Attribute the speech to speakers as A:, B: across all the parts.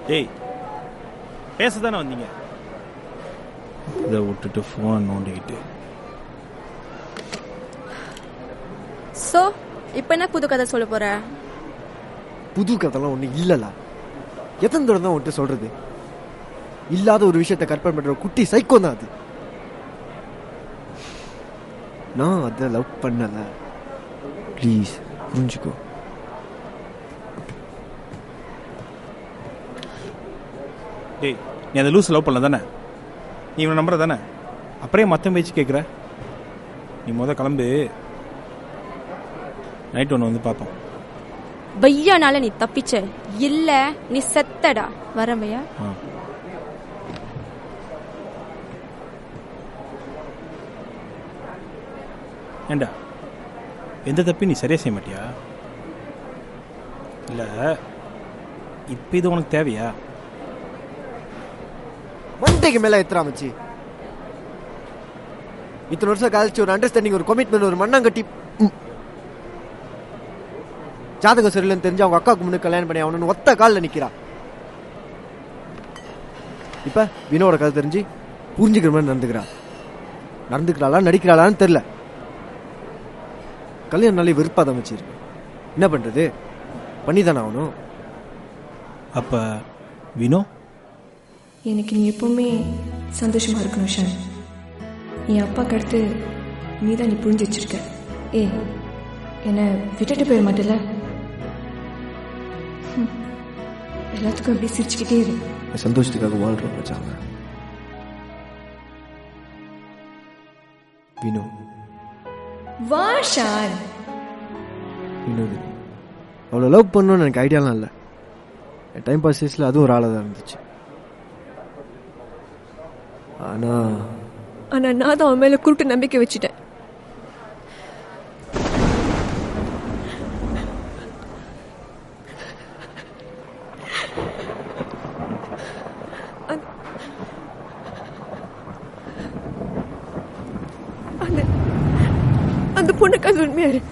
A: டேய் பேச தானே வந்தீங்க இதை விட்டுட்டு ஃபோன் நோண்டிக்கிட்டு
B: சோ இப்போ என்ன புது கதை சொல்ல போற
C: புது கதைலாம் ஒன்றும் இல்லைல்ல எத்தனை தூரம் தான் உன்ட்டு சொல்றது இல்லாத ஒரு விஷயத்தை கற்பனை பண்ற ஒரு குட்டி சைக்கோ தான் அது நான் அதை லவ் பண்ணல ப்ளீஸ் புரிஞ்சுக்கோ
A: டேய் நீ அந்த லூஸ் லவ் பண்ணல தானே நீ இவனை நம்புற தானே அப்புறம் மற்ற பேச்சு கேட்குற நீ முத கிளம்பு நைட் ஒன்று வந்து பார்ப்போம்
B: பையானால நீ தப்பிச்ச இல்ல நீ செத்தடா வரமையா
A: ஆ ஏண்டா எந்த தப்பையும் நீ சரியா செய்ய மாட்டியா இல்லை இப்போ இது உனக்கு தேவையா
C: மண்டைக்கு மேல எத்தரா மச்சி இத்தனை வருஷம் கழிச்சு ஒரு அண்டர்ஸ்டாண்டிங் ஒரு கமிட்மெண்ட் ஒரு மண்ணாங்கட்டி ம். ஜாதகம் சரியில்லைன்னு தெரிஞ்சு அவங்க அக்காவுக்கு முன்னாடி கல்யாணம் பண்ணி அவனு ஒத்த காலில் நிக்கிறா இப்ப வினோட கதை தெரிஞ்சு புரிஞ்சுக்கிற மாதிரி நடந்துக்கிறா நடந்துக்கிறாளா நடிக்கிறாளான்னு தெரியல கல்யாணம் நாளே வெறுப்பா தான் வச்சிருக்கு என்ன பண்றது பண்ணிதானே ஆகணும்
A: அப்போ வினோ
D: எனக்கு நீ எப்பவுமே சந்தோஷமா இருக்கணும் ஷான் என் அப்பாக்கு அடுத்து நீ தான் நீ புரிஞ்சு வச்சிருக்க ஏ என்னை விட்டுட்டு போயிட மாட்டேல ஹம். எல்லாத்துக்கும் அப்படியே சிரிச்சுக்கிட்டே இரு
C: என் சந்தோஷத்துக்காக வாழ்றோம் வச்சாங்க வினோ
D: வா ஷான்
C: இன்னொரு அவளை லவ் பண்ணணும்னு எனக்கு ஐடியாலாம் இல்லை என் டைம் பாஸ் சீஸில் அதுவும் ஒரு ஆளாக தான் இருந்துச்சு ஆனால்
D: ஆனா நான் தான் அவன் மேல குருட்டு நம்பிக்கை வச்சுட்டேன் அந்த- அந்த அந்த பொண்ணுக்கு அது உண்மையா இரு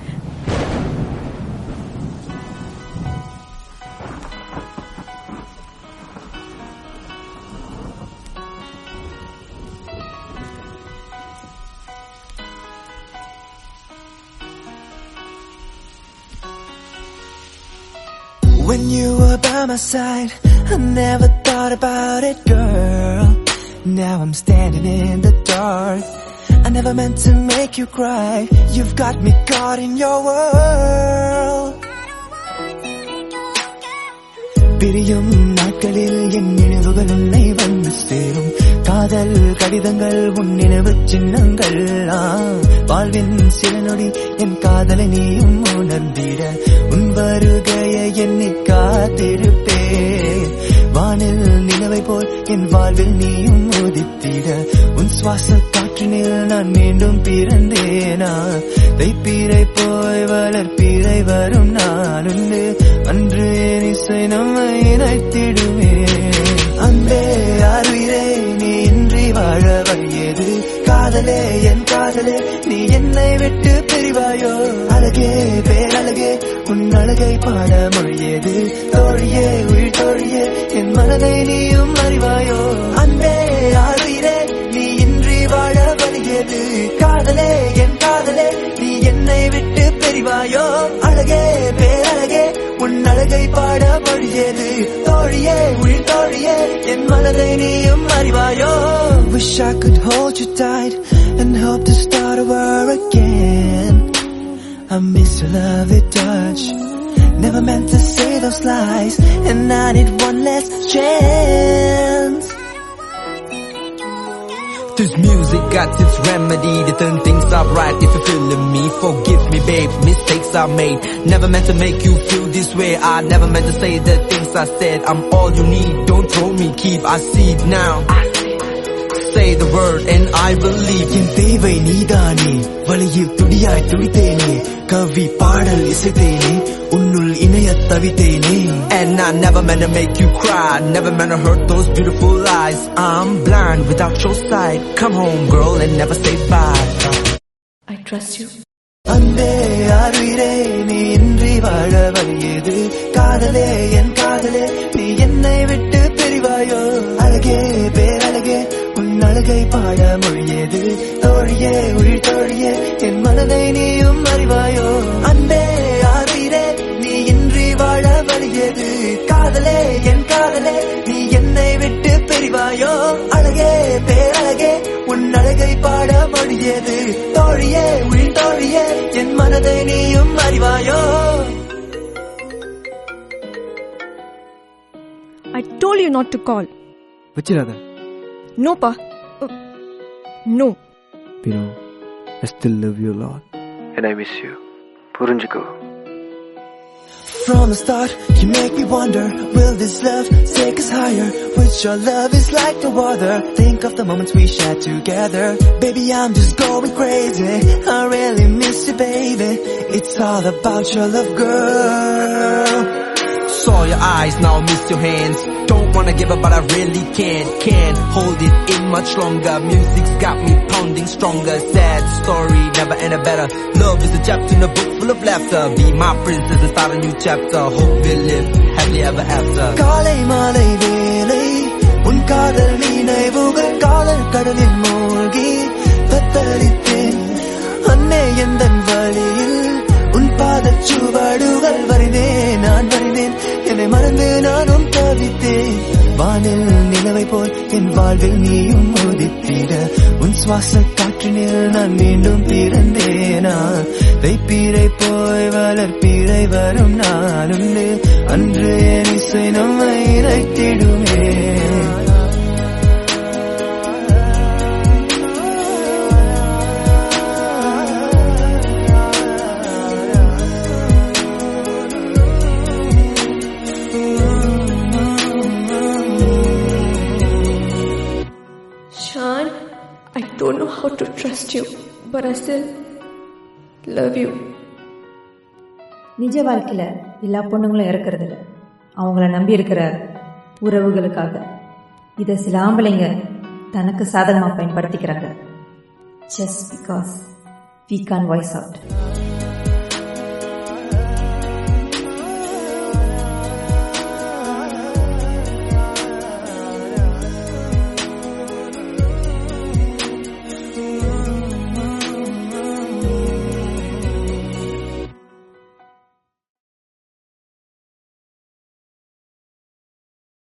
E: When you were by my side, I never thought about it, girl. Now I'm standing in the dark. I never meant to make you cry. You've got me caught in your world. பிரியும் நாட்களில் என் நினைவுகள் உன்னை வந்து சேரும் காதல் கடிதங்கள் உன் நினைவு சின்னங்கள் ஆ, வாழ்வின் சில நொடி என் காதலை நீயும் உணர்ந்திட உன் வருகையை எண்ணி காத்திருப்பேன் வானில் நிலவை போல் என் வாழ்வில் நீயும் உதித்திட உன் சுவாச காற்றினில் நான் மீண்டும் பிறந்தேனா தைப்பீரை போய் வளர்ப்பீரை வரும் நான் உண்டு அன்று என் இசை நம்மை இணைத்திடுவே அன்பே அருயிரே நீ இன்றி வாழ வழியது காதலே என் காதலே நீ என்னை விட்டு பிரிவாயோ அழகே பேரழகே உன் அழகை பாட மொழியது தோழியே உயிர் தோழியே என் மனதை நீயும் அறிவாயோ அன்பே ஆறுயிரே நீ இன்றி வாழ வழியது காதலே என் காதலே நீ என்னை விட்டு பிரிவாயோ அழகே பேரழகே உன் அழகை பாட மொழியது தோழியே உயிர் தோழியே என் மனதை நீயும் அறிவாயோ Wish I could hold you tight and hope to start over again I miss your lovely touch Never meant to say those lies And I need one last chance
F: This music got its remedy to turn things up right if you're feeling me. Forgive me, babe, mistakes I made. Never meant to make you feel this way. I never meant to say the things I said. I'm all you need. Don't throw me, keep. I see it now. Say the word and I believe.
E: என் தேவை நீதானே வழியில் துடியாய் துடித்தேனே கவி பாடல் இசைத்தேனே உன்னுள் இணைய தவித்தேனே
F: And I never meant to make you cry. Never meant to hurt those beautiful eyes. I'm blind without your sight. Come home, girl, and never say bye.
D: I trust you
E: அன்பே அறிரே நீ இன்றி வாழ வழியது காதலே என் காதலே நீ என்னை விட்டு பிரிவாயோ அழகே பேரழகே உன் அழகை பாட மொழியது தோழியே உயிர் தோழியே என் மனதை நீயும் அறிவாயோ அன்பே அறிரே நீ இன்றி வாழ வழியது காதலே என் காதலே நீ என்னை விட்டு பிரிவாயோ அழகே பேரழகே உன் அழகை பாட மொழியது தோழியே உயிர் தோழியே என் மனதை நீயும் அறிவாயோ
D: I told you not to call.
C: வச்சிடாத
D: No, pa. Uh, no.
C: Bino I still love you lot and I miss you புரிஞ்சுக்கோ
E: From the start, you make me wonder, will this love take us higher? Which your love is like the water. Think of the moments we shared together. Baby, I'm just going crazy. I really miss you, baby. It's all about your love, girl.
F: Saw your eyes, now miss your hands. Don't wanna give up, but I really can't. Can't hold it in much longer. Music's got me pounding stronger. Sad story, never end a better. Love is a chapter in a book full of laughter. Be my princess and start a new chapter. Hope we'll live happily ever after.
E: காலை மாலை வேலை உன் காதல் நினைவுகள் காதல் கடலில் மூழ்கி தத்தளித்தேன் அன்னை எந்த வழியில் உன் பாதச் சுவடுகள் வரைந்தேன் நான் வரைந்தேன் என்னை மறந்து நானும் தவித்தேன் வானில் நிலவை போல் என் வாழ்வில் நீயும் உதித்திட உன் சுவாச காற்றினில் நான் மீண்டும் பிறந்தேனா வைப்பீரை போய் வளர்ப்பீரை வரும் நாளுண்டு அன்று என் இசை நம்மை இணைத்திடுமே
D: Shan, I don't know how to trust you, but I still love you.
G: நிஜ வாழ்க்கையில் எல்லா பொண்ணுங்களும் இறக்கிறது இல்ல அவங்கள நம்பி இருக்கிற உறவுகளுக்காக இதை சில ஆம்பளைங்க தனக்கு சாதகமாக பயன்படுத்திக்கிறாங்க just because we can't voice out